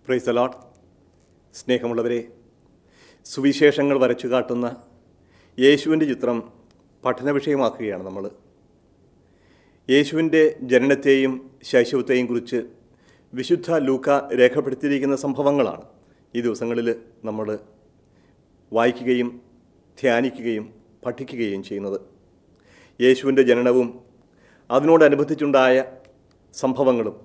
price allot സ്നേഹമുള്ളവരെ സുവിശേഷങ്ങൾ വരച്ചു കാട്ടുന്ന യേശുവിൻ്റെ ചിത്രം പഠന വിഷയമാക്കുകയാണ് നമ്മൾ യേശുവിൻ്റെ ജനനത്തെയും ശൈശവത്തെയും കുറിച്ച് വിശുദ്ധ ലൂക്ക രേഖപ്പെടുത്തിയിരിക്കുന്ന സംഭവങ്ങളാണ് ഈ ദിവസങ്ങളിൽ നമ്മൾ വായിക്കുകയും ധ്യാനിക്കുകയും പഠിക്കുകയും ചെയ്യുന്നത് യേശുവിൻ്റെ ജനനവും അതിനോടനുബന്ധിച്ചുണ്ടായ സംഭവങ്ങളും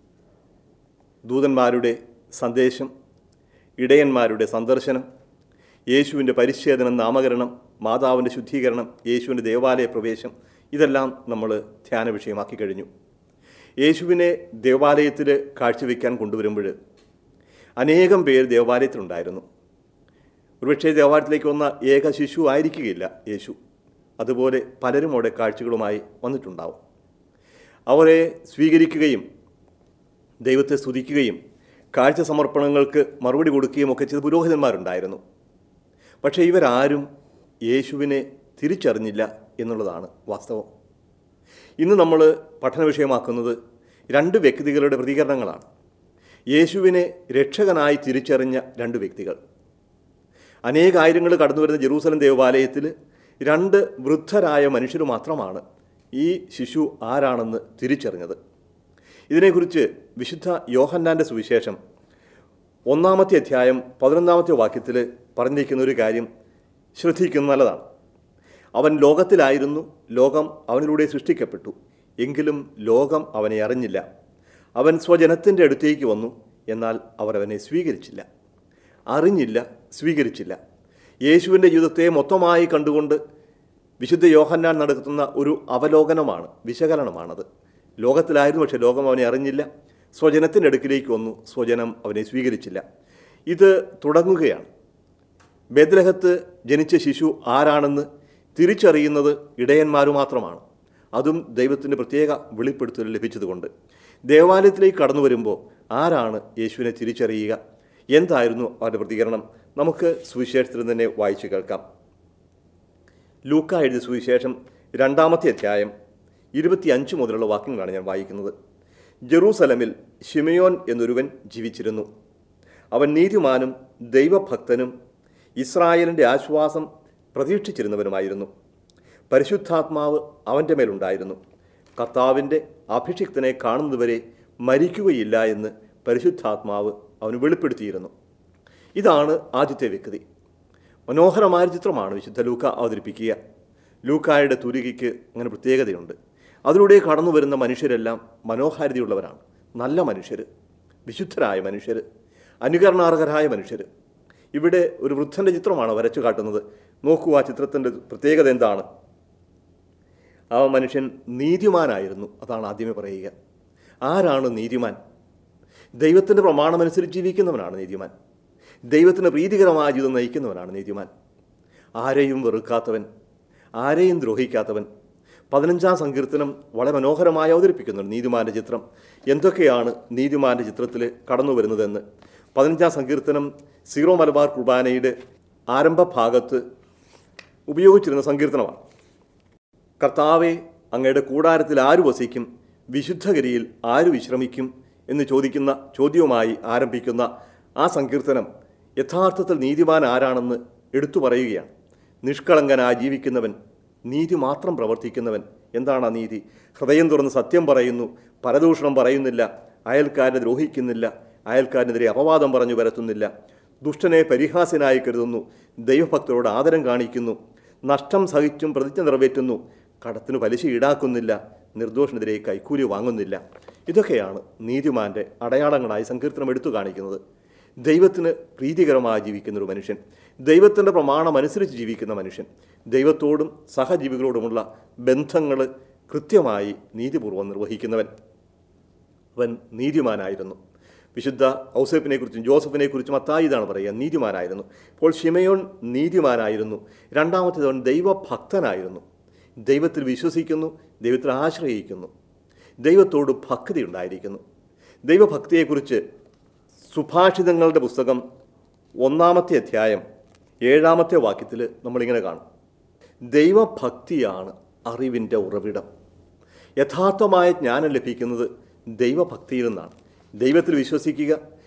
ദൂതന്മാരുടെ സന്ദേശം ഇടയന്മാരുടെ സന്ദർശനം യേശുവിൻ്റെ പരിച്ഛേദനം നാമകരണം മാതാവിൻ്റെ ശുദ്ധീകരണം യേശുവിൻ്റെ ദേവാലയ പ്രവേശം ഇതെല്ലാം നമ്മൾ ധ്യാന വിഷയമാക്കി കഴിഞ്ഞു യേശുവിനെ ദേവാലയത്തിൽ കാഴ്ചവെക്കാൻ കൊണ്ടുവരുമ്പോൾ അനേകം പേര് ദേവാലയത്തിലുണ്ടായിരുന്നു ഒരുപക്ഷേ ദേവാലയത്തിലേക്ക് വന്ന ഏക ശിശു ആയിരിക്കുകയില്ല യേശു അതുപോലെ പലരും അവിടെ കാഴ്ചകളുമായി വന്നിട്ടുണ്ടാവും അവരെ സ്വീകരിക്കുകയും ദൈവത്തെ സ്തുതിക്കുകയും കാഴ്ച സമർപ്പണങ്ങൾക്ക് മറുപടി കൊടുക്കുകയും ഒക്കെ ചെയ്ത പുരോഹിതന്മാരുണ്ടായിരുന്നു പക്ഷേ ഇവരാരും യേശുവിനെ തിരിച്ചറിഞ്ഞില്ല എന്നുള്ളതാണ് വാസ്തവം ഇന്ന് നമ്മൾ പഠന വിഷയമാക്കുന്നത് രണ്ട് വ്യക്തികളുടെ പ്രതികരണങ്ങളാണ് യേശുവിനെ രക്ഷകനായി തിരിച്ചറിഞ്ഞ രണ്ട് വ്യക്തികൾ അനേകായിരങ്ങൾ കടന്നു വരുന്ന ജെറൂസലം ദേവാലയത്തിൽ രണ്ട് വൃദ്ധരായ മനുഷ്യർ മാത്രമാണ് ഈ ശിശു ആരാണെന്ന് തിരിച്ചറിഞ്ഞത് ഇതിനെക്കുറിച്ച് വിശുദ്ധ യോഹന്നാൻ്റെ സുവിശേഷം ഒന്നാമത്തെ അധ്യായം പതിനൊന്നാമത്തെ വാക്യത്തിൽ പറഞ്ഞിരിക്കുന്ന ഒരു കാര്യം ശ്രദ്ധിക്കുന്നത് നല്ലതാണ് അവൻ ലോകത്തിലായിരുന്നു ലോകം അവനിലൂടെ സൃഷ്ടിക്കപ്പെട്ടു എങ്കിലും ലോകം അവനെ അറിഞ്ഞില്ല അവൻ സ്വജനത്തിൻ്റെ അടുത്തേക്ക് വന്നു എന്നാൽ അവർ അവനെ സ്വീകരിച്ചില്ല അറിഞ്ഞില്ല സ്വീകരിച്ചില്ല യേശുവിൻ്റെ ജീവിതത്തെ മൊത്തമായി കണ്ടുകൊണ്ട് വിശുദ്ധ യോഹന്നാൻ നടത്തുന്ന ഒരു അവലോകനമാണ് വിശകലനമാണത് ലോകത്തിലായിരുന്നു പക്ഷേ ലോകം അവനെ അറിഞ്ഞില്ല സ്വജനത്തിൻ്റെ അടുക്കിലേക്ക് വന്നു സ്വജനം അവനെ സ്വീകരിച്ചില്ല ഇത് തുടങ്ങുകയാണ് ബേദ്ലഹത്ത് ജനിച്ച ശിശു ആരാണെന്ന് തിരിച്ചറിയുന്നത് ഇടയന്മാരു മാത്രമാണ് അതും ദൈവത്തിൻ്റെ പ്രത്യേക വെളിപ്പെടുത്തൽ ലഭിച്ചതുകൊണ്ട് ദേവാലയത്തിലേക്ക് കടന്നു വരുമ്പോൾ ആരാണ് യേശുവിനെ തിരിച്ചറിയുക എന്തായിരുന്നു അവരുടെ പ്രതികരണം നമുക്ക് സുവിശേഷത്തിൽ തന്നെ വായിച്ചു കേൾക്കാം ലൂക്ക എഴുതിയ സുവിശേഷം രണ്ടാമത്തെ അധ്യായം ഇരുപത്തിയഞ്ച് മുതലുള്ള വാക്യങ്ങളാണ് ഞാൻ വായിക്കുന്നത് ജെറൂസലമിൽ ഷിമയോൻ എന്നൊരുവൻ ജീവിച്ചിരുന്നു അവൻ നീതിമാനും ദൈവഭക്തനും ഇസ്രായേലിൻ്റെ ആശ്വാസം പ്രതീക്ഷിച്ചിരുന്നവനുമായിരുന്നു പരിശുദ്ധാത്മാവ് അവൻ്റെ മേലുണ്ടായിരുന്നു കർത്താവിൻ്റെ അഭിഷിക്തനെ കാണുന്നതുവരെ മരിക്കുകയില്ല എന്ന് പരിശുദ്ധാത്മാവ് അവന് വെളിപ്പെടുത്തിയിരുന്നു ഇതാണ് ആദ്യത്തെ വ്യക്തി മനോഹരമായ ചിത്രമാണ് വിശുദ്ധ ലൂക്ക അവതരിപ്പിക്കുക ലൂക്കായുടെ തുരുകിക്ക് അങ്ങനെ പ്രത്യേകതയുണ്ട് അതിലൂടെ കടന്നു വരുന്ന മനുഷ്യരെല്ലാം മനോഹാരിതയുള്ളവരാണ് നല്ല മനുഷ്യർ വിശുദ്ധരായ മനുഷ്യർ അനുകരണാർഹരായ മനുഷ്യർ ഇവിടെ ഒരു വൃദ്ധൻ്റെ ചിത്രമാണ് വരച്ചു കാട്ടുന്നത് നോക്കൂ ആ ചിത്രത്തിൻ്റെ പ്രത്യേകത എന്താണ് ആ മനുഷ്യൻ നീതിമാനായിരുന്നു അതാണ് ആദ്യമേ പറയുക ആരാണ് നീതിമാൻ ദൈവത്തിൻ്റെ പ്രമാണമനുസരിച്ച് ജീവിക്കുന്നവനാണ് നീതിമാൻ ദൈവത്തിന് പ്രീതികരമായ ജീവിതം നയിക്കുന്നവനാണ് നീതിമാൻ ആരെയും വെറുക്കാത്തവൻ ആരെയും ദ്രോഹിക്കാത്തവൻ പതിനഞ്ചാം സങ്കീർത്തനം വളരെ മനോഹരമായി അവതരിപ്പിക്കുന്നുണ്ട് നീതിമാൻ്റെ ചിത്രം എന്തൊക്കെയാണ് നീതിമാൻ്റെ ചിത്രത്തിൽ കടന്നു വരുന്നതെന്ന് പതിനഞ്ചാം സങ്കീർത്തനം സീറോ മലബാർ കുർബാനയുടെ ആരംഭ ഭാഗത്ത് ഉപയോഗിച്ചിരുന്ന സങ്കീർത്തനമാണ് കർത്താവെ അങ്ങയുടെ കൂടാരത്തിൽ ആര് വസിക്കും വിശുദ്ധഗിരിയിൽ ആര് വിശ്രമിക്കും എന്ന് ചോദിക്കുന്ന ചോദ്യവുമായി ആരംഭിക്കുന്ന ആ സങ്കീർത്തനം യഥാർത്ഥത്തിൽ നീതിമാൻ ആരാണെന്ന് എടുത്തു പറയുകയാണ് നിഷ്കളങ്കനായി ജീവിക്കുന്നവൻ നീതി മാത്രം പ്രവർത്തിക്കുന്നവൻ എന്താണ് ആ നീതി ഹൃദയം തുറന്ന് സത്യം പറയുന്നു പരദൂഷണം പറയുന്നില്ല അയൽക്കാരനെ ദ്രോഹിക്കുന്നില്ല അയൽക്കാരനെതിരെ അപവാദം പറഞ്ഞു വരത്തുന്നില്ല ദുഷ്ടനെ പരിഹാസ്യനായി കരുതുന്നു ദൈവഭക്തരോട് ആദരം കാണിക്കുന്നു നഷ്ടം സഹിച്ചും പ്രതിജ്ഞ നിറവേറ്റുന്നു കടത്തിന് പലിശ ഈടാക്കുന്നില്ല നിർദോഷനെതിരെ കൈക്കൂലി വാങ്ങുന്നില്ല ഇതൊക്കെയാണ് നീതിമാൻ്റെ അടയാളങ്ങളായി സങ്കീർത്തനം എടുത്തു കാണിക്കുന്നത് ദൈവത്തിന് പ്രീതികരമായി ജീവിക്കുന്ന ഒരു മനുഷ്യൻ ദൈവത്തിൻ്റെ പ്രമാണം അനുസരിച്ച് ജീവിക്കുന്ന മനുഷ്യൻ ദൈവത്തോടും സഹജീവികളോടുമുള്ള ബന്ധങ്ങൾ കൃത്യമായി നീതിപൂർവ്വം നിർവഹിക്കുന്നവൻ അവൻ നീതിമാനായിരുന്നു വിശുദ്ധ ഔസേപ്പിനെ കുറിച്ചും ജോസഫിനെ കുറിച്ചും അത്തായി ഇതാണ് പറയുക നീതിമാനായിരുന്നു ഇപ്പോൾ ഷിമയോൻ നീതിമാനായിരുന്നു രണ്ടാമത്തേത് അവൻ ദൈവഭക്തനായിരുന്നു ദൈവത്തിൽ വിശ്വസിക്കുന്നു ദൈവത്തിൽ ആശ്രയിക്കുന്നു ദൈവത്തോട് ഭക്തി ഉണ്ടായിരിക്കുന്നു ദൈവഭക്തിയെക്കുറിച്ച് സുഭാഷിതങ്ങളുടെ പുസ്തകം ഒന്നാമത്തെ അധ്യായം ഏഴാമത്തെ വാക്യത്തിൽ നമ്മളിങ്ങനെ കാണും ദൈവഭക്തിയാണ് അറിവിൻ്റെ ഉറവിടം യഥാർത്ഥമായ ജ്ഞാനം ലഭിക്കുന്നത് ദൈവഭക്തിയിൽ നിന്നാണ് ദൈവത്തിൽ വിശ്വസിക്കുക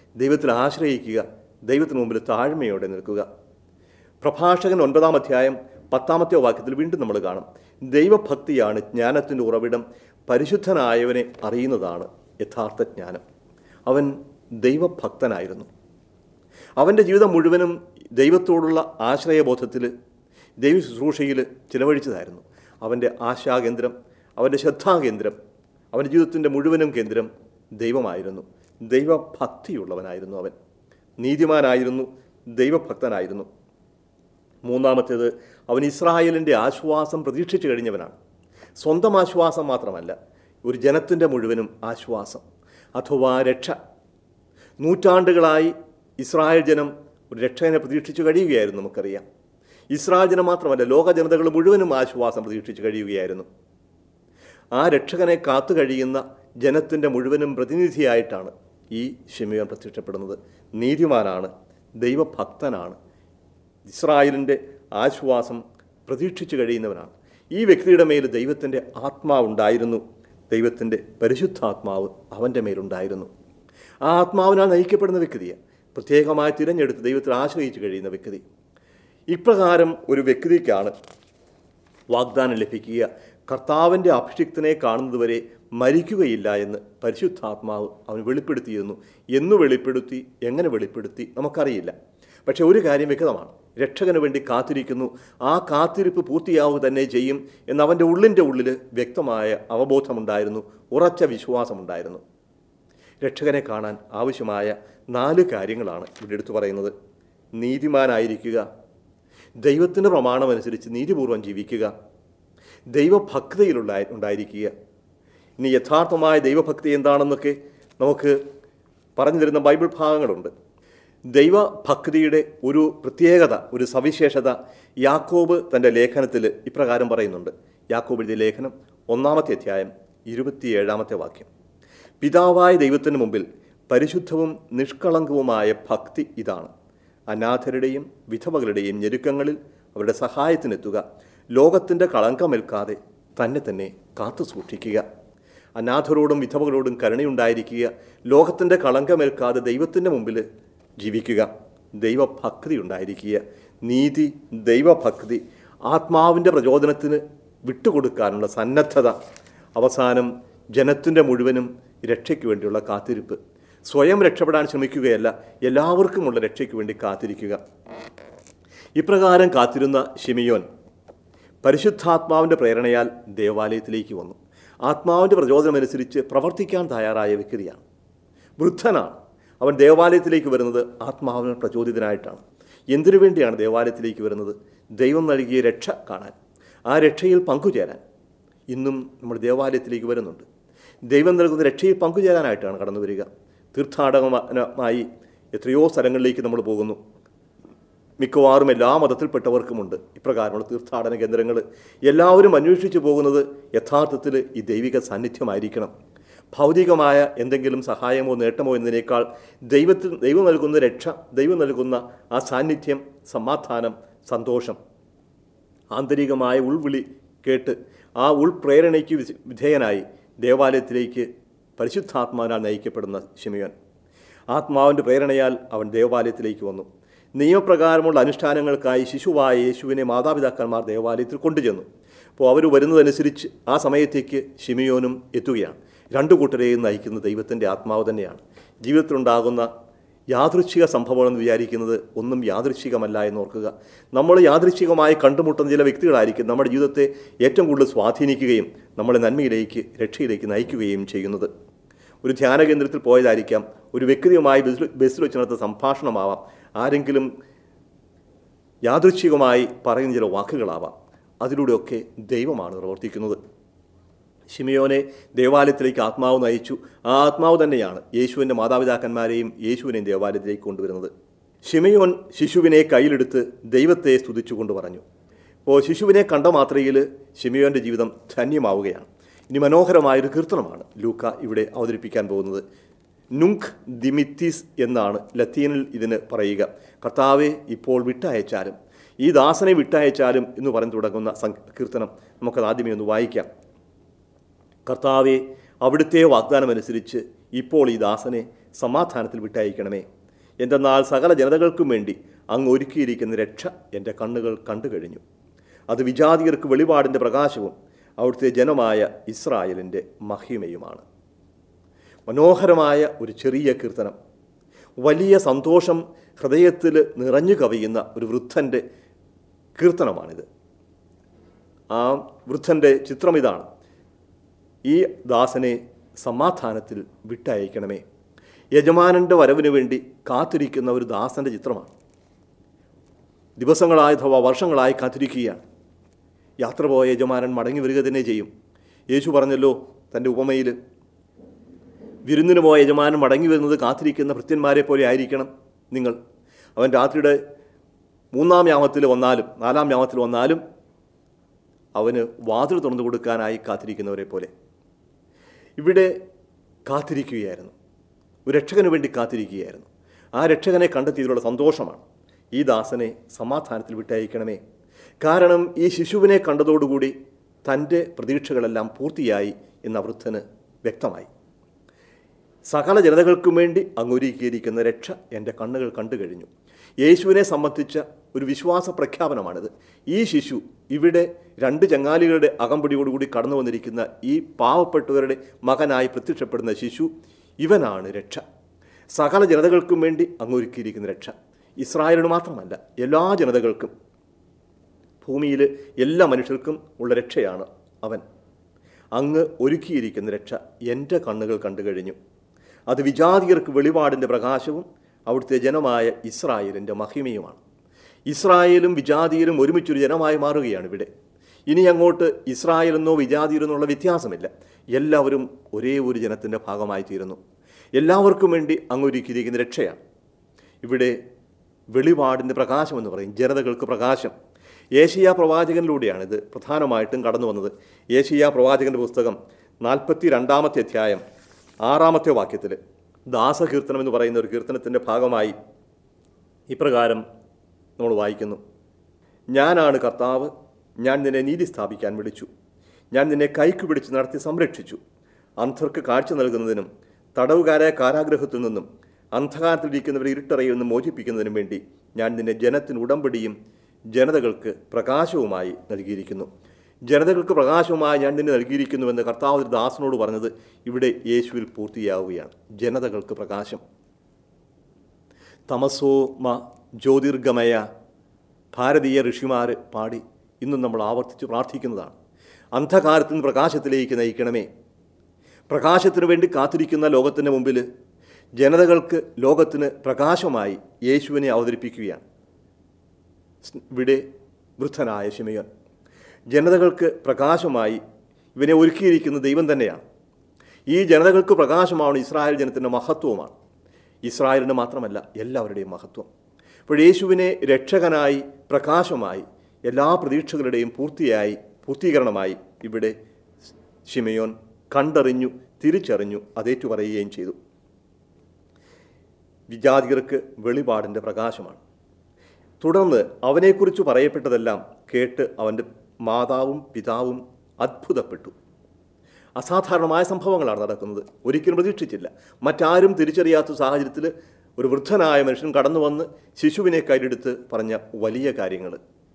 ദൈവത്തിൽ ആശ്രയിക്കുക ദൈവത്തിന് മുമ്പിൽ താഴ്മയോടെ നിൽക്കുക പ്രഭാഷകൻ ഒൻപതാം അധ്യായം പത്താമത്തെ വാക്യത്തിൽ വീണ്ടും നമ്മൾ കാണും ദൈവഭക്തിയാണ് ജ്ഞാനത്തിൻ്റെ ഉറവിടം പരിശുദ്ധനായവനെ അറിയുന്നതാണ് യഥാർത്ഥ ജ്ഞാനം അവൻ ദൈവഭക്തനായിരുന്നു അവൻ്റെ ജീവിതം മുഴുവനും ദൈവത്തോടുള്ള ആശ്രയബോധത്തിൽ ദൈവ ശുശ്രൂഷയിൽ ചിലവഴിച്ചതായിരുന്നു അവൻ്റെ ആശാകേന്ദ്രം അവൻ്റെ ശ്രദ്ധാകേന്ദ്രം അവൻ്റെ ജീവിതത്തിൻ്റെ മുഴുവനും കേന്ദ്രം ദൈവമായിരുന്നു ദൈവഭക്തിയുള്ളവനായിരുന്നു അവൻ നീതിമാനായിരുന്നു ദൈവഭക്തനായിരുന്നു മൂന്നാമത്തേത് അവൻ ഇസ്രായേലിൻ്റെ ആശ്വാസം പ്രതീക്ഷിച്ചു കഴിഞ്ഞവനാണ് സ്വന്തം ആശ്വാസം മാത്രമല്ല ഒരു ജനത്തിൻ്റെ മുഴുവനും ആശ്വാസം അഥവാ രക്ഷ നൂറ്റാണ്ടുകളായി ഇസ്രായേൽ ജനം ഒരു രക്ഷകനെ പ്രതീക്ഷിച്ചു കഴിയുകയായിരുന്നു നമുക്കറിയാം ഇസ്രായേൽ ജനം മാത്രമല്ല ലോക ജനതകൾ മുഴുവനും ആശ്വാസം പ്രതീക്ഷിച്ചു കഴിയുകയായിരുന്നു ആ രക്ഷകനെ കാത്തു കഴിയുന്ന ജനത്തിൻ്റെ മുഴുവനും പ്രതിനിധിയായിട്ടാണ് ഈ ഷിമിയോൻ പ്രത്യക്ഷപ്പെടുന്നത് നീതിമാനാണ് ദൈവഭക്തനാണ് ഇസ്രായേലിൻ്റെ ആശ്വാസം പ്രതീക്ഷിച്ചു കഴിയുന്നവനാണ് ഈ വ്യക്തിയുടെ മേൽ ദൈവത്തിൻ്റെ ആത്മാവുണ്ടായിരുന്നു ദൈവത്തിൻ്റെ പരിശുദ്ധാത്മാവ് അവൻ്റെ മേലുണ്ടായിരുന്നു ആ ആത്മാവിനാൽ നയിക്കപ്പെടുന്ന വ്യക്തിയാണ് പ്രത്യേകമായി തിരഞ്ഞെടുത്ത് ദൈവത്തിൽ ആശ്രയിച്ച് കഴിയുന്ന വ്യക്തി ഇപ്രകാരം ഒരു വ്യക്തിക്കാണ് വാഗ്ദാനം ലഭിക്കുക കർത്താവിൻ്റെ അഭിഷിക്തനെ കാണുന്നതുവരെ മരിക്കുകയില്ല എന്ന് പരിശുദ്ധാത്മാവ് അവൻ വെളിപ്പെടുത്തിയിരുന്നു എന്ന് വെളിപ്പെടുത്തി എങ്ങനെ വെളിപ്പെടുത്തി നമുക്കറിയില്ല പക്ഷെ ഒരു കാര്യം വ്യക്തമാണ് രക്ഷകന് വേണ്ടി കാത്തിരിക്കുന്നു ആ കാത്തിരിപ്പ് പൂർത്തിയാവുക തന്നെ ചെയ്യും എന്ന് അവൻ്റെ ഉള്ളിൻ്റെ ഉള്ളിൽ വ്യക്തമായ അവബോധമുണ്ടായിരുന്നു ഉറച്ച വിശ്വാസമുണ്ടായിരുന്നു രക്ഷകനെ കാണാൻ ആവശ്യമായ നാല് കാര്യങ്ങളാണ് ഇവിടെ എടുത്തു പറയുന്നത് നീതിമാനായിരിക്കുക ദൈവത്തിൻ്റെ പ്രമാണമനുസരിച്ച് നീതിപൂർവ്വം ജീവിക്കുക ദൈവഭക്തിയിലുള്ള ഉണ്ടായിരിക്കുക ഇനി യഥാർത്ഥമായ ദൈവഭക്തി എന്താണെന്നൊക്കെ നമുക്ക് പറഞ്ഞു തരുന്ന ബൈബിൾ ഭാഗങ്ങളുണ്ട് ദൈവഭക്തിയുടെ ഒരു പ്രത്യേകത ഒരു സവിശേഷത യാക്കോബ് തൻ്റെ ലേഖനത്തിൽ ഇപ്രകാരം പറയുന്നുണ്ട് യാക്കോബ് എഴുതിയ ലേഖനം ഒന്നാമത്തെ അധ്യായം ഇരുപത്തിയേഴാമത്തെ വാക്യം പിതാവായ ദൈവത്തിന് മുമ്പിൽ പരിശുദ്ധവും നിഷ്കളങ്കവുമായ ഭക്തി ഇതാണ് അനാഥരുടെയും വിധവകളുടെയും ഞെരുക്കങ്ങളിൽ അവരുടെ സഹായത്തിനെത്തുക ലോകത്തിൻ്റെ കളങ്കമേൽക്കാതെ തന്നെ തന്നെ കാത്തു സൂക്ഷിക്കുക അനാഥരോടും വിധവകളോടും കരുണയുണ്ടായിരിക്കുക ലോകത്തിൻ്റെ കളങ്കമേൽക്കാതെ ദൈവത്തിൻ്റെ മുമ്പിൽ ജീവിക്കുക ദൈവഭക്തി ഉണ്ടായിരിക്കുക നീതി ദൈവഭക്തി ആത്മാവിൻ്റെ പ്രചോദനത്തിന് വിട്ടുകൊടുക്കാനുള്ള സന്നദ്ധത അവസാനം ജനത്തിൻ്റെ മുഴുവനും രക്ഷയ്ക്ക് വേണ്ടിയുള്ള കാത്തിരിപ്പ് സ്വയം രക്ഷപ്പെടാൻ ശ്രമിക്കുകയല്ല എല്ലാവർക്കുമുള്ള രക്ഷയ്ക്ക് വേണ്ടി കാത്തിരിക്കുക ഇപ്രകാരം കാത്തിരുന്ന ഷിമിയോൻ പരിശുദ്ധാത്മാവിൻ്റെ പ്രേരണയാൽ ദേവാലയത്തിലേക്ക് വന്നു ആത്മാവിൻ്റെ പ്രചോദനമനുസരിച്ച് പ്രവർത്തിക്കാൻ തയ്യാറായ വ്യക്തിയാണ് വൃദ്ധനാണ് അവൻ ദേവാലയത്തിലേക്ക് വരുന്നത് ആത്മാവിന് പ്രചോദിതനായിട്ടാണ് എന്തിനു വേണ്ടിയാണ് ദേവാലയത്തിലേക്ക് വരുന്നത് ദൈവം നൽകിയ രക്ഷ കാണാൻ ആ രക്ഷയിൽ പങ്കുചേരാൻ ഇന്നും നമ്മൾ ദേവാലയത്തിലേക്ക് വരുന്നുണ്ട് ദൈവം നൽകുന്ന രക്ഷയിൽ പങ്കുചേരാനായിട്ടാണ് കടന്നു വരിക തീർത്ഥാടകമായി എത്രയോ സ്ഥലങ്ങളിലേക്ക് നമ്മൾ പോകുന്നു മിക്കവാറും എല്ലാ മതത്തിൽപ്പെട്ടവർക്കുമുണ്ട് ഇപ്രകാരമുള്ള തീർത്ഥാടന കേന്ദ്രങ്ങൾ എല്ലാവരും അന്വേഷിച്ചു പോകുന്നത് യഥാർത്ഥത്തിൽ ഈ ദൈവിക സാന്നിധ്യമായിരിക്കണം ഭൗതികമായ എന്തെങ്കിലും സഹായമോ നേട്ടമോ എന്നതിനേക്കാൾ ദൈവത്തിൽ ദൈവം നൽകുന്ന രക്ഷ ദൈവം നൽകുന്ന ആ സാന്നിധ്യം സമാധാനം സന്തോഷം ആന്തരികമായ ഉൾവിളി കേട്ട് ആ ഉൾപ്രേരണയ്ക്ക് വിധ- വിധേയനായി ദേവാലയത്തിലേക്ക് പരിശുദ്ധാത്മാവിനാൽ നയിക്കപ്പെടുന്ന ശിമയോൻ ആത്മാവിൻ്റെ പ്രേരണയാൽ അവൻ ദേവാലയത്തിലേക്ക് വന്നു നിയമപ്രകാരമുള്ള അനുഷ്ഠാനങ്ങൾക്കായി ശിശുവായ യേശുവിനെ മാതാപിതാക്കന്മാർ ദേവാലയത്തിൽ കൊണ്ടുചെന്നു അപ്പോൾ അവർ വരുന്നതനുസരിച്ച് ആ സമയത്തേക്ക് ഷിമിയോനും എത്തുകയാണ് രണ്ടു കൂട്ടരെയും നയിക്കുന്ന ദൈവത്തിൻ്റെ ആത്മാവ് തന്നെയാണ് ജീവിതത്തിലുണ്ടാകുന്ന യാദൃച്ഛിക സംഭവമെന്ന് വിചാരിക്കുന്നത് ഒന്നും യാദൃച്ഛികമല്ല എന്ന് ഓർക്കുക നമ്മൾ യാദൃച്ഛികമായി കണ്ടുമുട്ടുന്ന ചില വ്യക്തികളായിരിക്കും നമ്മുടെ ജീവിതത്തെ ഏറ്റവും കൂടുതൽ സ്വാധീനിക്കുകയും നമ്മളെ നന്മയിലേക്ക് രക്ഷയിലേക്ക് നയിക്കുകയും ചെയ്യുന്നത് ഒരു ധ്യാന കേന്ദ്രത്തിൽ പോയതായിരിക്കാം ഒരു വ്യക്തിയുമായി ബസ്സിൽ ബസ്സിൽ വെച്ച് നടത്തുന്ന സംഭാഷണമാവാം ആരെങ്കിലും യാദൃച്ഛികമായി പറയുന്ന ചില വാക്കുകളാവാം അതിലൂടെയൊക്കെ ദൈവമാണ് പ്രവർത്തിക്കുന്നത് ഷിമിയോനെ ദേവാലയത്തിലേക്ക് ആത്മാവ് നയിച്ചു ആ ആത്മാവ് തന്നെയാണ് യേശുവിൻ്റെ മാതാപിതാക്കന്മാരെയും യേശുവിനെയും ദേവാലയത്തിലേക്ക് കൊണ്ടുവരുന്നത് ഷിമയോൻ ശിശുവിനെ കയ്യിലെടുത്ത് ദൈവത്തെ സ്തുതിച്ചുകൊണ്ട് പറഞ്ഞു അപ്പോൾ ശിശുവിനെ കണ്ട മാത്രയിൽ ഷിമിയോൻ്റെ ജീവിതം ധന്യമാവുകയാണ് ഇനി മനോഹരമായൊരു കീർത്തനമാണ് ലൂക്ക ഇവിടെ അവതരിപ്പിക്കാൻ പോകുന്നത് നുങ്ക് ദിമിത്തിസ് എന്നാണ് ലത്തീനിൽ ഇതിന് പറയുക കർത്താവെ ഇപ്പോൾ വിട്ടയച്ചാലും ഈ ദാസനെ വിട്ടയച്ചാലും എന്ന് പറഞ്ഞു തുടങ്ങുന്ന സങ്കീർത്തനം നമുക്കത് ആദ്യമേ ഒന്ന് വായിക്കാം കർത്താവെ അവിടുത്തെ വാഗ്ദാനമനുസരിച്ച് ഇപ്പോൾ ഈ ദാസനെ സമാധാനത്തിൽ വിട്ടയക്കണമേ എന്തെന്നാൽ സകല ജനതകൾക്കും വേണ്ടി അങ്ങ് ഒരുക്കിയിരിക്കുന്ന രക്ഷ എൻ്റെ കണ്ണുകൾ കണ്ടു കഴിഞ്ഞു അത് വിജാതിയർക്ക് വെളിപാടിൻ്റെ പ്രകാശവും അവിടുത്തെ ജനമായ ഇസ്രായേലിൻ്റെ മഹിമയുമാണ് മനോഹരമായ ഒരു ചെറിയ കീർത്തനം വലിയ സന്തോഷം ഹൃദയത്തിൽ നിറഞ്ഞു കവിയുന്ന ഒരു വൃദ്ധൻ്റെ കീർത്തനമാണിത് ആ വൃദ്ധൻ്റെ ചിത്രം ഇതാണ് ഈ ദാസനെ സമാധാനത്തിൽ വിട്ടയക്കണമേ യജമാനൻ്റെ വരവിന് വേണ്ടി കാത്തിരിക്കുന്ന ഒരു ദാസൻ്റെ ചിത്രമാണ് ദിവസങ്ങളായി അഥവാ വർഷങ്ങളായി കാത്തിരിക്കുകയാണ് യാത്ര പോയ യജമാനൻ മടങ്ങി വരിക തന്നെ ചെയ്യും യേശു പറഞ്ഞല്ലോ തൻ്റെ ഉപമയിൽ വിരുന്നിന് പോയ യജമാനൻ മടങ്ങി വരുന്നത് കാത്തിരിക്കുന്ന ഭൃത്യന്മാരെ പോലെ ആയിരിക്കണം നിങ്ങൾ അവൻ രാത്രിയുടെ മൂന്നാം യാമത്തിൽ വന്നാലും നാലാം യാമത്തിൽ വന്നാലും അവന് വാതിൽ തുറന്നു കൊടുക്കാനായി കാത്തിരിക്കുന്നവരെ പോലെ ഇവിടെ കാത്തിരിക്കുകയായിരുന്നു ഒരു രക്ഷകന് വേണ്ടി കാത്തിരിക്കുകയായിരുന്നു ആ രക്ഷകനെ കണ്ടെത്തിയതിലുള്ള സന്തോഷമാണ് ഈ ദാസനെ സമാധാനത്തിൽ വിട്ടയക്കണമേ കാരണം ഈ ശിശുവിനെ കണ്ടതോടുകൂടി തൻ്റെ പ്രതീക്ഷകളെല്ലാം പൂർത്തിയായി എന്ന വൃദ്ധന് വ്യക്തമായി സകല ജനതകൾക്കും വേണ്ടി അങ്ങൊരുക്കിയിരിക്കുന്ന രക്ഷ എൻ്റെ കണ്ണുകൾ കണ്ടു കഴിഞ്ഞു യേശുവിനെ സംബന്ധിച്ച ഒരു വിശ്വാസ പ്രഖ്യാപനമാണിത് ഈ ശിശു ഇവിടെ രണ്ട് ചങ്ങാലികളുടെ അകമ്പടിയോടുകൂടി കടന്നു വന്നിരിക്കുന്ന ഈ പാവപ്പെട്ടവരുടെ മകനായി പ്രത്യക്ഷപ്പെടുന്ന ശിശു ഇവനാണ് രക്ഷ സകല ജനതകൾക്കും വേണ്ടി അങ്ങൊരുക്കിയിരിക്കുന്ന രക്ഷ ഇസ്രായേലിന് മാത്രമല്ല എല്ലാ ജനതകൾക്കും ഭൂമിയിൽ എല്ലാ മനുഷ്യർക്കും ഉള്ള രക്ഷയാണ് അവൻ അങ്ങ് ഒരുക്കിയിരിക്കുന്ന രക്ഷ എൻ്റെ കണ്ണുകൾ കണ്ടു കഴിഞ്ഞു അത് വിജാതിയർക്ക് വെളിപാടിൻ്റെ പ്രകാശവും അവിടുത്തെ ജനമായ ഇസ്രായേലിൻ്റെ മഹിമയുമാണ് ഇസ്രായേലും വിജാതിയരും ഒരുമിച്ചൊരു ജനമായി മാറുകയാണ് ഇവിടെ ഇനി അങ്ങോട്ട് ഇസ്രായേലെന്നോ വിജാതിയെന്നോ വ്യത്യാസമില്ല എല്ലാവരും ഒരേ ഒരു ജനത്തിൻ്റെ ഭാഗമായി തീരുന്നു എല്ലാവർക്കും വേണ്ടി അങ്ങൊരുക്കിയിരിക്കുന്ന രക്ഷയാണ് ഇവിടെ വെളിപാടിൻ്റെ പ്രകാശം എന്ന് പറയും ജനതകൾക്ക് പ്രകാശം ഏഷ്യ പ്രവാചകനിലൂടെയാണ് ഇത് പ്രധാനമായിട്ടും കടന്നു വന്നത് ഏഷ്യ പ്രവാചകൻ്റെ പുസ്തകം നാൽപ്പത്തി രണ്ടാമത്തെ അധ്യായം ആറാമത്തെ വാക്യത്തിൽ ദാസകീർത്തനം എന്ന് പറയുന്ന ഒരു കീർത്തനത്തിൻ്റെ ഭാഗമായി ഇപ്രകാരം നമ്മൾ വായിക്കുന്നു ഞാനാണ് കർത്താവ് ഞാൻ നിന്നെ നീതി സ്ഥാപിക്കാൻ വിളിച്ചു ഞാൻ നിന്നെ കൈക്ക് പിടിച്ച് നടത്തി സംരക്ഷിച്ചു അന്ധർക്ക് കാഴ്ച നൽകുന്നതിനും തടവുകാരായ കാരാഗ്രഹത്തിൽ നിന്നും അന്ധകാരത്തിലിരിക്കുന്നവരെ ഇരുട്ടറയിൽ നിന്ന് മോചിപ്പിക്കുന്നതിനും വേണ്ടി ഞാൻ നിന്നെ ജനത്തിന് ഉടമ്പടിയും ജനതകൾക്ക് പ്രകാശവുമായി നൽകിയിരിക്കുന്നു ജനതകൾക്ക് പ്രകാശവുമായി ഞാൻ നിന്നെ നൽകിയിരിക്കുന്നുവെന്ന് കർത്താവ് ഒരു ദാസനോട് പറഞ്ഞത് ഇവിടെ യേശുവിൽ പൂർത്തിയാവുകയാണ് ജനതകൾക്ക് പ്രകാശം തമസോ മ ജ്യോതിർഗമയ ഭാരതീയ ഋഷിമാർ പാടി ഇന്നും നമ്മൾ ആവർത്തിച്ച് പ്രാർത്ഥിക്കുന്നതാണ് അന്ധകാരത്തിൽ നിന്ന് പ്രകാശത്തിലേക്ക് നയിക്കണമേ പ്രകാശത്തിനു വേണ്ടി കാത്തിരിക്കുന്ന ലോകത്തിൻ്റെ മുമ്പിൽ ജനതകൾക്ക് ലോകത്തിന് പ്രകാശമായി യേശുവിനെ അവതരിപ്പിക്കുകയാണ് ഇവിടെ വൃദ്ധനായ ശിമയോൻ ജനതകൾക്ക് പ്രകാശമായി ഇവനെ ഒരുക്കിയിരിക്കുന്ന ദൈവം തന്നെയാണ് ഈ ജനതകൾക്ക് പ്രകാശമാണ് ഇസ്രായേൽ ജനത്തിൻ്റെ മഹത്വമാണ് ഇസ്രായേലിന് മാത്രമല്ല എല്ലാവരുടെയും മഹത്വം അപ്പോൾ യേശുവിനെ രക്ഷകനായി പ്രകാശമായി എല്ലാ പ്രതീക്ഷകളുടെയും പൂർത്തിയായി പൂർത്തീകരണമായി ഇവിടെ ശിമയോൻ കണ്ടറിഞ്ഞു തിരിച്ചറിഞ്ഞു അതേറ്റു പറയുകയും ചെയ്തു വിജാതികർക്ക് വെളിപാടിൻ്റെ പ്രകാശമാണ് തുടർന്ന് അവനെക്കുറിച്ച് പറയപ്പെട്ടതെല്ലാം കേട്ട് അവൻ്റെ മാതാവും പിതാവും അത്ഭുതപ്പെട്ടു അസാധാരണമായ സംഭവങ്ങളാണ് നടക്കുന്നത് ഒരിക്കലും പ്രതീക്ഷിച്ചില്ല മറ്റാരും തിരിച്ചറിയാത്ത സാഹചര്യത്തിൽ ഒരു വൃദ്ധനായ മനുഷ്യൻ കടന്നു വന്ന് ശിശുവിനെ കയ്യിലെടുത്ത് പറഞ്ഞ വലിയ കാര്യങ്ങൾ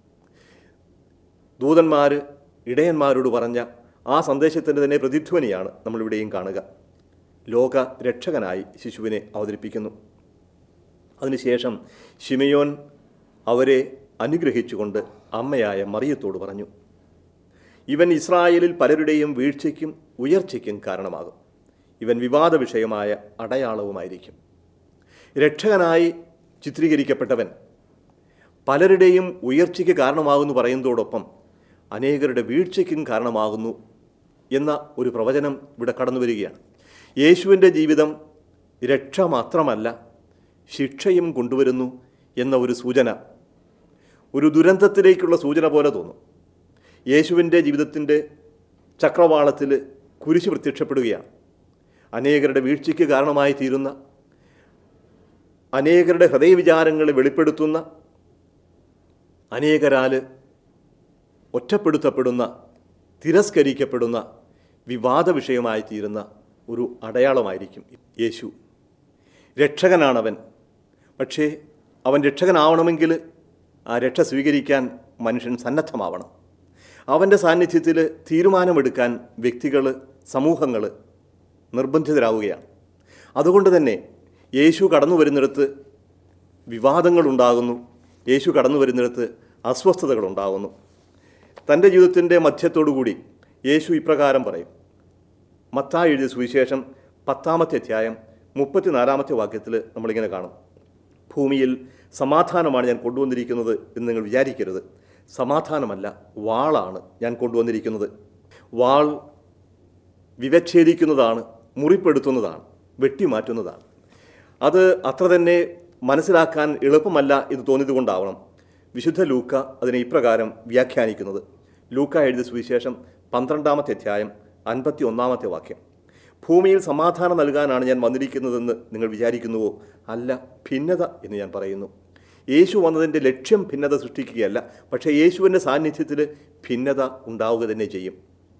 ദൂതന്മാർ ഇടയന്മാരോട് പറഞ്ഞ ആ സന്ദേശത്തിൻ്റെ തന്നെ പ്രതിധ്വനിയാണ് നമ്മളിവിടെയും കാണുക ലോക രക്ഷകനായി ശിശുവിനെ അവതരിപ്പിക്കുന്നു അതിനുശേഷം ഷിമയോൻ അവരെ അനുഗ്രഹിച്ചുകൊണ്ട് അമ്മയായ മറിയത്തോട് പറഞ്ഞു ഇവൻ ഇസ്രായേലിൽ പലരുടെയും വീഴ്ചയ്ക്കും ഉയർച്ചയ്ക്കും കാരണമാകും ഇവൻ വിവാദ വിഷയമായ അടയാളവുമായിരിക്കും രക്ഷകനായി ചിത്രീകരിക്കപ്പെട്ടവൻ പലരുടെയും ഉയർച്ചയ്ക്ക് കാരണമാകുന്നു പറയുന്നതോടൊപ്പം അനേകരുടെ വീഴ്ചയ്ക്കും കാരണമാകുന്നു എന്ന ഒരു പ്രവചനം ഇവിടെ കടന്നു വരികയാണ് യേശുവിൻ്റെ ജീവിതം രക്ഷ മാത്രമല്ല ശിക്ഷയും കൊണ്ടുവരുന്നു എന്ന ഒരു സൂചന ഒരു ദുരന്തത്തിലേക്കുള്ള സൂചന പോലെ തോന്നും യേശുവിൻ്റെ ജീവിതത്തിൻ്റെ ചക്രവാളത്തിൽ കുരിശ് പ്രത്യക്ഷപ്പെടുകയാണ് അനേകരുടെ വീഴ്ചയ്ക്ക് കാരണമായി തീരുന്ന അനേകരുടെ ഹൃദയവിചാരങ്ങളെ വെളിപ്പെടുത്തുന്ന അനേകരാൽ ഒറ്റപ്പെടുത്തപ്പെടുന്ന തിരസ്കരിക്കപ്പെടുന്ന വിവാദ വിഷയമായി തീരുന്ന ഒരു അടയാളമായിരിക്കും യേശു രക്ഷകനാണവൻ പക്ഷേ അവൻ രക്ഷകനാവണമെങ്കിൽ ആ രക്ഷ സ്വീകരിക്കാൻ മനുഷ്യൻ സന്നദ്ധമാവണം അവൻ്റെ സാന്നിധ്യത്തിൽ തീരുമാനമെടുക്കാൻ വ്യക്തികൾ സമൂഹങ്ങൾ നിർബന്ധിതരാവുകയാണ് അതുകൊണ്ട് തന്നെ യേശു കടന്നു വരുന്നിടത്ത് വിവാദങ്ങളുണ്ടാകുന്നു യേശു കടന്നു വരുന്നിടത്ത് അസ്വസ്ഥതകളുണ്ടാകുന്നു തൻ്റെ ജീവിതത്തിൻ്റെ മധ്യത്തോടുകൂടി യേശു ഇപ്രകാരം പറയും മത്തായി എഴുതിയ സുവിശേഷം പത്താമത്തെ അധ്യായം മുപ്പത്തിനാലാമത്തെ വാക്യത്തിൽ നമ്മളിങ്ങനെ കാണും ഭൂമിയിൽ സമാധാനമാണ് ഞാൻ കൊണ്ടുവന്നിരിക്കുന്നത് എന്ന് നിങ്ങൾ വിചാരിക്കരുത് സമാധാനമല്ല വാളാണ് ഞാൻ കൊണ്ടുവന്നിരിക്കുന്നത് വാൾ വിവച്ഛേദിക്കുന്നതാണ് മുറിപ്പെടുത്തുന്നതാണ് വെട്ടിമാറ്റുന്നതാണ് അത് അത്ര തന്നെ മനസ്സിലാക്കാൻ എളുപ്പമല്ല എന്ന് തോന്നിയതുകൊണ്ടാവണം വിശുദ്ധ ലൂക്ക അതിനെ ഇപ്രകാരം വ്യാഖ്യാനിക്കുന്നത് ലൂക്ക എഴുതിയ സുവിശേഷം പന്ത്രണ്ടാമത്തെ അധ്യായം അൻപത്തി ഒന്നാമത്തെ വാക്യം ഭൂമിയിൽ സമാധാനം നൽകാനാണ് ഞാൻ വന്നിരിക്കുന്നതെന്ന് നിങ്ങൾ വിചാരിക്കുന്നുവോ അല്ല ഭിന്നത എന്ന് ഞാൻ പറയുന്നു യേശു വന്നതിൻ്റെ ലക്ഷ്യം ഭിന്നത സൃഷ്ടിക്കുകയല്ല പക്ഷേ യേശുവിൻ്റെ സാന്നിധ്യത്തിൽ ഭിന്നത ഉണ്ടാവുക തന്നെ ചെയ്യും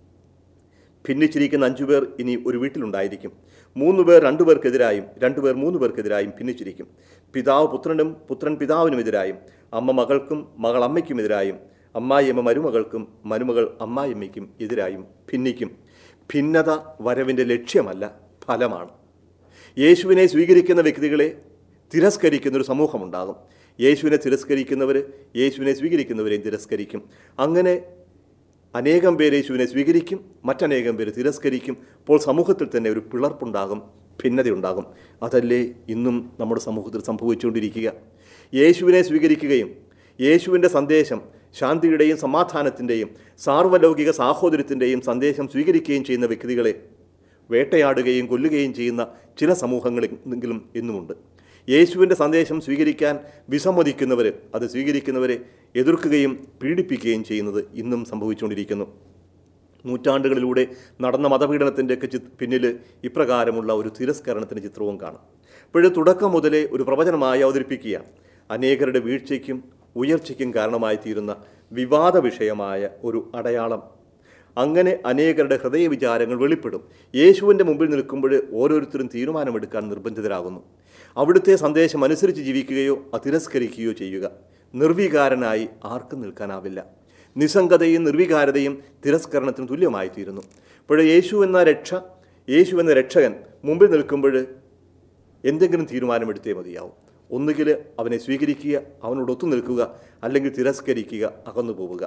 ഭിന്നിച്ചിരിക്കുന്ന അഞ്ചു പേർ ഇനി ഒരു വീട്ടിലുണ്ടായിരിക്കും മൂന്ന് പേർ രണ്ടു പേർക്കെതിരായും രണ്ടു പേർ മൂന്ന് പേർക്കെതിരായും ഭിന്നിച്ചിരിക്കും പിതാവ് പുത്രനും പുത്രൻ പിതാവിനും എതിരായും അമ്മ മകൾക്കും മകൾ അമ്മയ്ക്കും എതിരായും അമ്മായിയമ്മ മരുമകൾക്കും മരുമകൾ അമ്മായിയമ്മയ്ക്കും എതിരായും ഭിന്നിക്കും ഭിന്നത വരവിൻ്റെ ലക്ഷ്യമല്ല ഫലമാണ് യേശുവിനെ സ്വീകരിക്കുന്ന വ്യക്തികളെ തിരസ്കരിക്കുന്ന ഒരു സമൂഹമുണ്ടാകും യേശുവിനെ തിരസ്കരിക്കുന്നവർ യേശുവിനെ സ്വീകരിക്കുന്നവരെയും തിരസ്കരിക്കും അങ്ങനെ അനേകം പേര് യേശുവിനെ സ്വീകരിക്കും മറ്റനേകം പേര് തിരസ്കരിക്കും അപ്പോൾ സമൂഹത്തിൽ തന്നെ ഒരു പിളർപ്പുണ്ടാകും ഭിന്നതയുണ്ടാകും അതല്ലേ ഇന്നും നമ്മുടെ സമൂഹത്തിൽ സംഭവിച്ചുകൊണ്ടിരിക്കുക യേശുവിനെ സ്വീകരിക്കുകയും യേശുവിൻ്റെ സന്ദേശം ശാന്തിയുടെയും സമാധാനത്തിൻ്റെയും സാർവലൗകിക സാഹോദര്യത്തിൻ്റെയും സന്ദേശം സ്വീകരിക്കുകയും ചെയ്യുന്ന വ്യക്തികളെ വേട്ടയാടുകയും കൊല്ലുകയും ചെയ്യുന്ന ചില സമൂഹങ്ങളെങ്കിലും ഇന്നുമുണ്ട് യേശുവിൻ്റെ സന്ദേശം സ്വീകരിക്കാൻ വിസമ്മതിക്കുന്നവർ അത് സ്വീകരിക്കുന്നവരെ എതിർക്കുകയും പീഡിപ്പിക്കുകയും ചെയ്യുന്നത് ഇന്നും സംഭവിച്ചുകൊണ്ടിരിക്കുന്നു നൂറ്റാണ്ടുകളിലൂടെ നടന്ന മതപീഡനത്തിൻ്റെയൊക്കെ ചി പിന്നിൽ ഇപ്രകാരമുള്ള ഒരു തിരസ്കരണത്തിൻ്റെ ചിത്രവും കാണാം ഇപ്പോഴും തുടക്കം മുതലേ ഒരു പ്രവചനമായി അവതരിപ്പിക്കുകയാണ് അനേകരുടെ വീഴ്ചയ്ക്കും ഉയർച്ചയ്ക്കും കാരണമായി തീരുന്ന വിവാദ വിഷയമായ ഒരു അടയാളം അങ്ങനെ അനേകരുടെ ഹൃദയവിചാരങ്ങൾ വെളിപ്പെടും യേശുവിൻ്റെ മുമ്പിൽ നിൽക്കുമ്പോൾ ഓരോരുത്തരും തീരുമാനമെടുക്കാൻ നിർബന്ധിതരാകുന്നു അവിടുത്തെ സന്ദേശം അനുസരിച്ച് ജീവിക്കുകയോ അത് തിരസ്കരിക്കുകയോ ചെയ്യുക നിർവികാരനായി ആർക്കും നിൽക്കാനാവില്ല നിസ്സംഗതയും നിർവികാരതയും തിരസ്കരണത്തിന് തുല്യമായി തീരുന്നു ഇപ്പോൾ യേശു എന്ന രക്ഷ യേശു എന്ന രക്ഷകൻ മുമ്പിൽ നിൽക്കുമ്പോൾ എന്തെങ്കിലും തീരുമാനമെടുത്തേ മതിയാവും ഒന്നുകിൽ അവനെ സ്വീകരിക്കുക അവനോട് ഒത്തു നിൽക്കുക അല്ലെങ്കിൽ തിരസ്കരിക്കുക അകന്നു പോവുക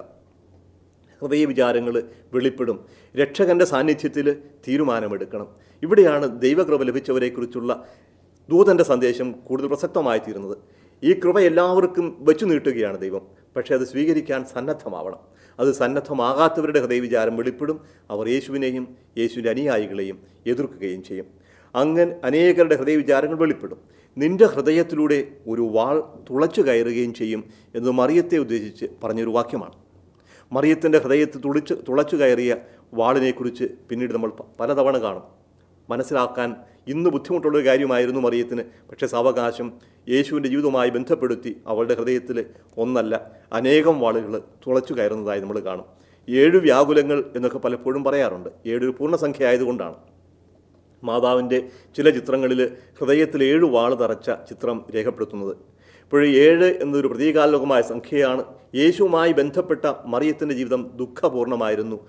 ഹൃദയ വിചാരങ്ങൾ വെളിപ്പെടും രക്ഷകന്റെ സാന്നിധ്യത്തിൽ തീരുമാനമെടുക്കണം ഇവിടെയാണ് ദൈവകൃപ ലഭിച്ചവരെക്കുറിച്ചുള്ള ദൂതൻ്റെ സന്ദേശം കൂടുതൽ പ്രസക്തമായി തീരുന്നത് ഈ കൃപ എല്ലാവർക്കും വെച്ചു നീട്ടുകയാണ് ദൈവം പക്ഷേ അത് സ്വീകരിക്കാൻ സന്നദ്ധമാവണം അത് സന്നദ്ധമാകാത്തവരുടെ ഹൃദയവിചാരം വെളിപ്പെടും അവർ യേശുവിനെയും യേശുവിൻ്റെ അനുയായികളെയും എതിർക്കുകയും ചെയ്യും അങ്ങനെ അനേകരുടെ ഹൃദയവിചാരങ്ങൾ വെളിപ്പെടും നിന്റെ ഹൃദയത്തിലൂടെ ഒരു വാൾ തുളച്ചു കയറുകയും ചെയ്യും എന്ന് മറിയത്തെ ഉദ്ദേശിച്ച് പറഞ്ഞൊരു വാക്യമാണ് മറിയത്തിൻ്റെ ഹൃദയത്തിൽ തുളിച്ച് തുളച്ചു കയറിയ വാളിനെക്കുറിച്ച് പിന്നീട് നമ്മൾ പ- പലതവണ കാണും മനസ്സിലാക്കാൻ ഇന്ന് ബുദ്ധിമുട്ടുള്ള ഒരു കാര്യമായിരുന്നു മറിയത്തിന് പക്ഷേ സാവകാശം യേശുവിൻ്റെ ജീവിതവുമായി ബന്ധപ്പെടുത്തി അവളുടെ ഹൃദയത്തിൽ ഒന്നല്ല അനേകം വാളുകൾ തുളച്ചു കയറുന്നതായി നമ്മൾ കാണും ഏഴ് വ്യാകുലങ്ങൾ എന്നൊക്കെ പലപ്പോഴും പറയാറുണ്ട് ഏഴൊരു പൂർണ്ണസംഖ്യ ആയതുകൊണ്ടാണ് മാതാവിൻ്റെ ചില ചിത്രങ്ങളിൽ ഹൃദയത്തിൽ ഏഴ് വാള് തറച്ച ചിത്രം രേഖപ്പെടുത്തുന്നത് ഇപ്പോഴും ഏഴ് എന്നൊരു പ്രതീകാത്മകമായ സംഖ്യയാണ് യേശുവുമായി ബന്ധപ്പെട്ട മറിയത്തിൻ്റെ ജീവിതം ദുഃഖപൂർണ്ണമായിരുന്നു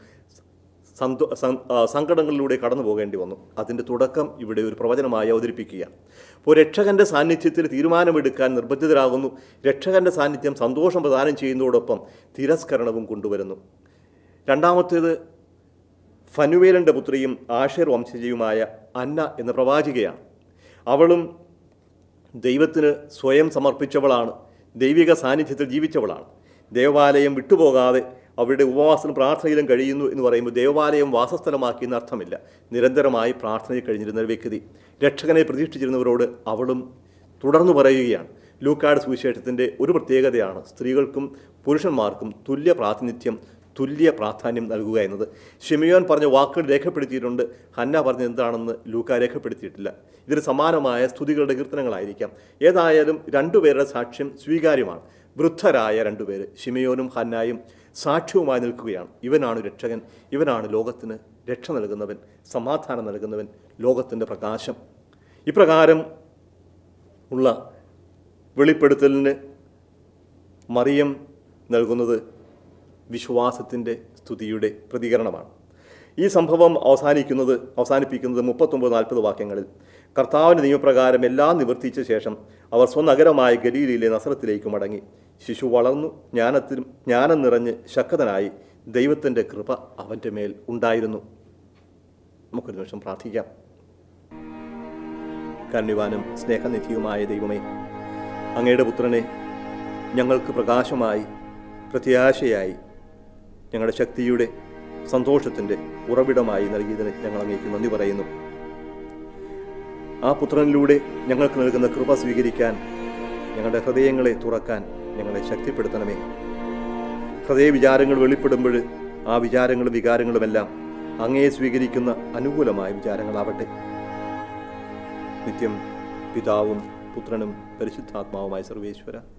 സന്തോ സം- ആ, സങ്കടങ്ങളിലൂടെ കടന്നു പോകേണ്ടി വന്നു അതിൻ്റെ തുടക്കം ഇവിടെ ഒരു പ്രവചനമായി അവതരിപ്പിക്കുകയാണ് അപ്പോൾ രക്ഷകൻ്റെ സാന്നിധ്യത്തിൽ തീരുമാനമെടുക്കാൻ നിർബന്ധിതരാകുന്നു രക്ഷകൻ്റെ സാന്നിധ്യം സന്തോഷം പ്രദാനം ചെയ്യുന്നതോടൊപ്പം തിരസ്കരണവും കൊണ്ടുവരുന്നു രണ്ടാമത്തേത് ഫനുവേലൻ്റെ പുത്രിയും ആഷേർ വംശജയുമായ അന്ന എന്ന പ്രവാചികയാണ് അവളും ദൈവത്തിന് സ്വയം സമർപ്പിച്ചവളാണ് ദൈവിക സാന്നിധ്യത്തിൽ ജീവിച്ചവളാണ് ദേവാലയം വിട്ടുപോകാതെ അവരുടെ ഉപവാസത്തിലും പ്രാർത്ഥനയിലും കഴിയുന്നു എന്ന് പറയുമ്പോൾ ദേവാലയം വാസസ്ഥലമാക്കി എന്ന് അർത്ഥമില്ല നിരന്തരമായി പ്രാർത്ഥനയിൽ കഴിഞ്ഞിരുന്ന ഒരു വ്യക്തി രക്ഷകനെ പ്രതീക്ഷിച്ചിരുന്നവരോട് അവളും തുടർന്നു പറയുകയാണ് ലൂക്കാട് സുവിശേഷത്തിൻ്റെ ഒരു പ്രത്യേകതയാണ് സ്ത്രീകൾക്കും പുരുഷന്മാർക്കും തുല്യ പ്രാതിനിധ്യം തുല്യ പ്രാധാന്യം നൽകുക എന്നത് ഷിമിയോൻ പറഞ്ഞ വാക്കുകൾ രേഖപ്പെടുത്തിയിട്ടുണ്ട് ഹന്ന പറഞ്ഞത് എന്താണെന്ന് ലൂക്ക രേഖപ്പെടുത്തിയിട്ടില്ല ഇതിന് സമാനമായ സ്തുതികളുടെ കീർത്തനങ്ങളായിരിക്കാം ഏതായാലും രണ്ടുപേരുടെ സാക്ഷ്യം സ്വീകാര്യമാണ് വൃദ്ധരായ രണ്ടുപേര് ഷിമിയോനും ഹന്നായും സാക്ഷ്യവുമായി നിൽക്കുകയാണ് ഇവനാണ് രക്ഷകൻ ഇവനാണ് ലോകത്തിന് രക്ഷ നൽകുന്നവൻ സമാധാനം നൽകുന്നവൻ ലോകത്തിൻ്റെ പ്രകാശം ഇപ്രകാരം ഉള്ള വെളിപ്പെടുത്തലിന് മറിയം നൽകുന്നത് വിശ്വാസത്തിൻ്റെ സ്തുതിയുടെ പ്രതികരണമാണ് ഈ സംഭവം അവസാനിക്കുന്നത് അവസാനിപ്പിക്കുന്നത് മുപ്പത്തൊമ്പത് നാൽപ്പത് വാക്യങ്ങളിൽ കർത്താവിൻ്റെ നിയമപ്രകാരം എല്ലാം നിവർത്തിച്ച ശേഷം അവർ സ്വനഗരമായ ഗലീലയിലെ നസറത്തിലേക്ക് മടങ്ങി ശിശു വളർന്നു ജ്ഞാനത്തിലും ജ്ഞാനം നിറഞ്ഞ് ശക്തനായി ദൈവത്തിൻ്റെ കൃപ അവൻ്റെ മേൽ ഉണ്ടായിരുന്നു നമുക്കൊരു നിമിഷം പ്രാർത്ഥിക്കാം കരുണ്യവാനും സ്നേഹനിധിയുമായ ദൈവമേ അങ്ങയുടെ പുത്രനെ ഞങ്ങൾക്ക് പ്രകാശമായി പ്രത്യാശയായി ഞങ്ങളുടെ ശക്തിയുടെ സന്തോഷത്തിൻ്റെ ഉറവിടമായി നൽകിയതിന് ഞങ്ങൾ അങ്ങേക്ക് നന്ദി പറയുന്നു ആ പുത്രനിലൂടെ ഞങ്ങൾക്ക് നൽകുന്ന കൃപ സ്വീകരിക്കാൻ ഞങ്ങളുടെ ഹൃദയങ്ങളെ തുറക്കാൻ ഞങ്ങളെ ശക്തിപ്പെടുത്തണമേ ഹൃദയ വിചാരങ്ങൾ വെളിപ്പെടുമ്പോൾ ആ വിചാരങ്ങളും വികാരങ്ങളുമെല്ലാം അങ്ങയെ സ്വീകരിക്കുന്ന അനുകൂലമായ വിചാരങ്ങളാവട്ടെ നിത്യം പിതാവും പുത്രനും പരിശുദ്ധാത്മാവുമായ സർവേശ്വര